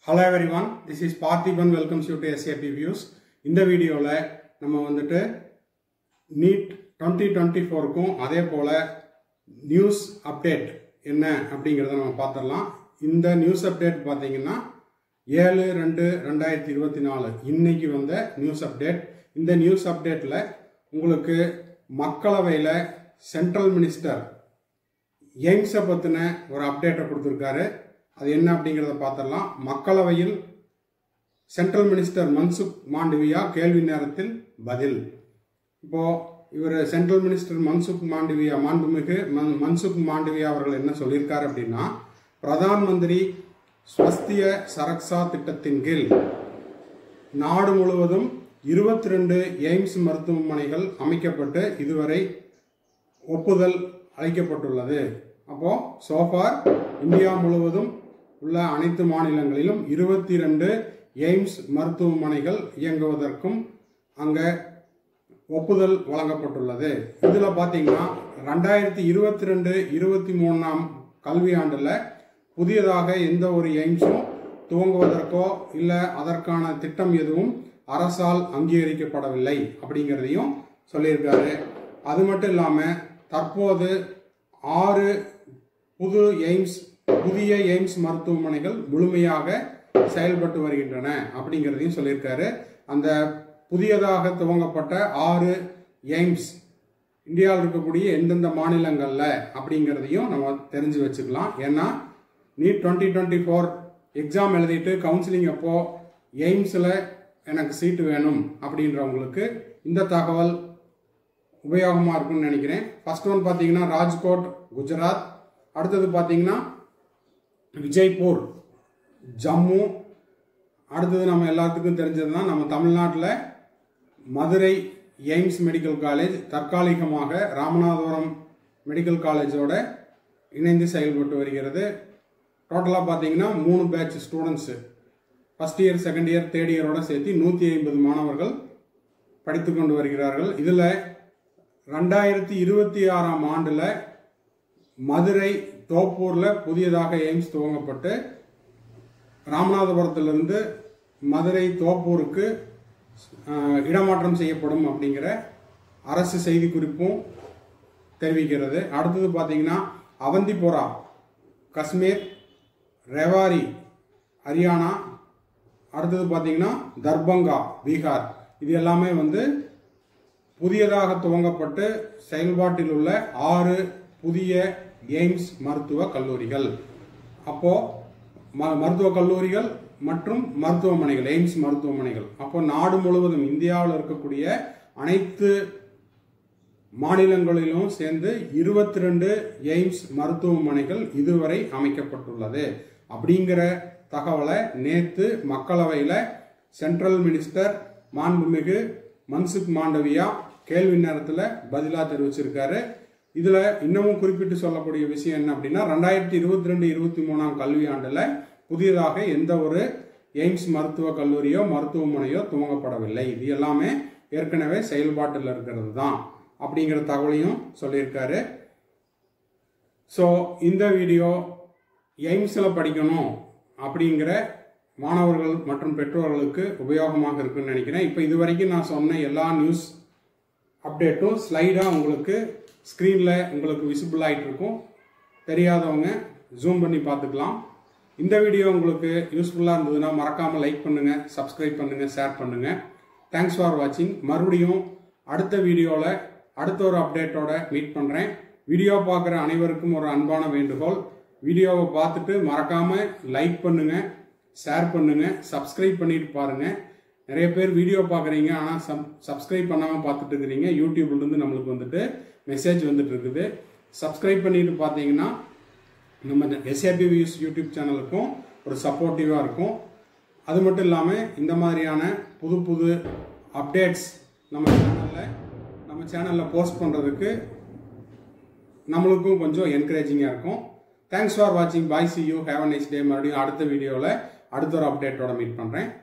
hello everyone this is Parthiban welcomes you to SAP views இந்த வீடியோவில் நம்ம வந்துட்டு நீட் டுவெண்ட்டி டுவெண்ட்டி ஃபோருக்கும் அதே போல் நியூஸ் அப்டேட் என்ன அப்படிங்கிறத நம்ம பார்த்துடலாம் இந்த நியூஸ் அப்டேட் பார்த்தீங்கன்னா ஏழு ரெண்டு ரெண்டாயிரத்தி இருபத்தி நாலு இன்னைக்கு வந்த நியூஸ் அப்டேட் இந்த நியூஸ் அப்டேட்டில் உங்களுக்கு மக்களவையில் சென்ட்ரல் மினிஸ்டர் எய்ம்ஸை பற்றின ஒரு அப்டேட்டை கொடுத்துருக்காரு அது என்ன அப்படிங்கிறத பார்த்துடலாம் மக்களவையில் சென்ட்ரல் மினிஸ்டர் மன்சுக் மாண்டவியா கேள்வி நேரத்தில் பதில் இப்போ இவர் சென்ட்ரல் மினிஸ்டர் மன்சுக் மாண்டவியா மாண்புமிகு மன் மன்சுக் மாண்டவியா அவர்கள் என்ன சொல்லியிருக்காரு அப்படின்னா பிரதான் மந்திரி ஸ்வஸ்திய சரக்ஷா திட்டத்தின் கீழ் நாடு முழுவதும் இருபத்தி ரெண்டு எய்ம்ஸ் மருத்துவமனைகள் அமைக்கப்பட்டு இதுவரை ஒப்புதல் அளிக்கப்பட்டுள்ளது அப்போ சோஃபார் இந்தியா முழுவதும் உள்ள அனைத்து மாநிலங்களிலும் இருபத்தி ரெண்டு எய்ம்ஸ் மருத்துவமனைகள் இயங்குவதற்கும் அங்கே ஒப்புதல் வழங்கப்பட்டுள்ளது இதில் பார்த்தீங்கன்னா ரெண்டாயிரத்தி இருபத்தி ரெண்டு இருபத்தி மூணாம் கல்வியாண்டில் புதியதாக எந்த ஒரு எய்ம்ஸும் துவங்குவதற்கோ இல்லை அதற்கான திட்டம் எதுவும் அரசால் அங்கீகரிக்கப்படவில்லை அப்படிங்கிறதையும் சொல்லியிருக்காரு அது மட்டும் இல்லாமல் தற்போது ஆறு புது எய்ம்ஸ் புதிய எய்ம்ஸ் மருத்துவமனைகள் முழுமையாக செயல்பட்டு வருகின்றன அப்படிங்கிறதையும் சொல்லியிருக்காரு அந்த புதியதாக துவங்கப்பட்ட ஆறு எய்ம்ஸ் இந்தியாவில் இருக்கக்கூடிய எந்தெந்த மாநிலங்களில் அப்படிங்கிறதையும் நம்ம தெரிஞ்சு வச்சுக்கலாம் ஏன்னா NEET twenty twenty four exam எழுதிட்டு கவுன்சிலிங் அப்போ எய்ம்ஸில் எனக்கு சீட்டு வேணும் அப்படின்றவங்களுக்கு இந்த தகவல் உபயோகமாக இருக்கும்னு நினைக்கிறேன் ஃபர்ஸ்ட் ஒன் பார்த்தீங்கன்னா ராஜ்கோட் குஜராத் அடுத்தது பார்த்தீங்கன்னா விஜய்பூர் ஜம்மு அடுத்தது நம்ம எல்லாத்துக்கும் தெரிஞ்சது தான் நம்ம தமிழ்நாட்டில் மதுரை எய்ம்ஸ் மெடிக்கல் காலேஜ் தற்காலிகமாக ராமநாதபுரம் மெடிக்கல் காலேஜோட இணைந்து செயல்பட்டு வருகிறது டோட்டலாக பார்த்தீங்கன்னா மூணு batch students first year second year third இயரோட சேர்த்து நூற்றி ஐம்பது மாணவர்கள் படித்து கொண்டு வருகிறார்கள் இதில் ரெண்டாயிரத்தி இருபத்தி ஆறாம் ஆண்டில் மதுரை தோப்பூரில் புதியதாக எய்ம்ஸ் துவங்கப்பட்டு ராமநாதபுரத்திலிருந்து மதுரை தோப்பூருக்கு இடமாற்றம் செய்யப்படும் அப்படிங்கிற அரசு செய்திக்குறிப்பும் தெரிவிக்கிறது அடுத்தது பார்த்தீங்கன்னா அவந்திபுரா காஷ்மீர் ரெவாரி ஹரியானா அடுத்தது பார்த்தீங்கன்னா தர்பங்கா பீகார் இது எல்லாமே வந்து புதியதாக துவங்கப்பட்டு செயல்பாட்டில் உள்ள ஆறு புதிய எய்ம்ஸ் மருத்துவ கல்லூரிகள் அப்போ மருத்துவ கல்லூரிகள் மற்றும் மருத்துவமனைகள் எய்ம்ஸ் மருத்துவமனைகள் அப்போ நாடு முழுவதும் இந்தியாவில் இருக்கக்கூடிய அனைத்து மாநிலங்களிலும் சேர்ந்து இருபத்தி ரெண்டு எய்ம்ஸ் மருத்துவமனைகள் இதுவரை அமைக்கப்பட்டுள்ளது அப்படிங்கிற தகவலை நேற்று மக்களவையில் சென்ட்ரல் மினிஸ்டர் மாண்புமிகு மன்சுக் மாண்டவியா கேள்வி நேரத்தில் பதிலாக தெரிவிச்சிருக்காரு இதில் இன்னமும் குறிப்பிட்டு சொல்லக்கூடிய விஷயம் என்ன அப்படின்னா ரெண்டாயிரத்தி இருபத்தி ரெண்டு இருபத்தி மூணாம் கல்வியாண்டில் புதியதாக எந்த ஒரு எய்ம்ஸ் மருத்துவ கல்லூரியோ மருத்துவமனையோ துவங்கப்படவில்லை இது எல்லாமே ஏற்கனவே செயல்பாட்டில் இருக்கிறது தான் அப்படிங்கிற தகவலையும் சொல்லியிருக்காரு ஸோ இந்த வீடியோ எய்ம்ஸில் படிக்கணும் அப்படிங்கிற மாணவர்கள் மற்றும் பெற்றோர்களுக்கு உபயோகமாக இருக்குன்னு நினைக்கிறேன் இப்போ இது வரைக்கும் நான் சொன்ன எல்லா நியூஸ் அப்டேட்டும் ஸ்லைடாக உங்களுக்கு ஸ்க்ரீனில் உங்களுக்கு விசிபிள் ஆகிட்டு இருக்கும் தெரியாதவங்க ஜூம் பண்ணி பார்த்துக்கலாம் இந்த வீடியோ உங்களுக்கு யூஸ்ஃபுல்லாக இருந்ததுன்னா மறக்காமல் லைக் பண்ணுங்கள் சப்ஸ்கிரைப் பண்ணுங்கள் ஷேர் பண்ணுங்கள் தேங்க்ஸ் ஃபார் வாட்சிங் மறுபடியும் அடுத்த வீடியோவில் அடுத்த ஒரு அப்டேட்டோட மீட் பண்ணுறேன் வீடியோ பார்க்குற அனைவருக்கும் ஒரு அன்பான வேண்டுகோள் வீடியோவை பார்த்துட்டு மறக்காமல் லைக் பண்ணுங்கள் ஷேர் பண்ணுங்கள் சப்ஸ்கிரைப் பண்ணிட்டு பாருங்கள் நிறைய பேர் வீடியோ பார்க்குறீங்க ஆனால் சப் சப்ஸ்கிரைப் பண்ணாமல் பார்த்துட்டு இருக்கிறீங்க யூடியூப்லேருந்து நம்மளுக்கு வந்துட்டு மெசேஜ் வந்துட்டு இருக்குது சப்ஸ்கிரைப் பண்ணிட்டு பார்த்தீங்கன்னா நம்ம எஸ்ஏபி வியூஸ் யூடியூப் சேனலுக்கும் ஒரு சப்போர்ட்டிவாக இருக்கும் அது மட்டும் இல்லாமல் இந்த மாதிரியான புது புது அப்டேட்ஸ் நம்ம சேனலில் நம்ம சேனலில் போஸ்ட் பண்ணுறதுக்கு நம்மளுக்கும் கொஞ்சம் என்கரேஜிங்காக இருக்கும் தேங்க்ஸ் ஃபார் வாட்சிங் bye see you have a nice day மறுபடியும் அடுத்த வீடியோவில் அடுத்த ஒரு அப்டேட்டோட மீட் பண்ணுறேன்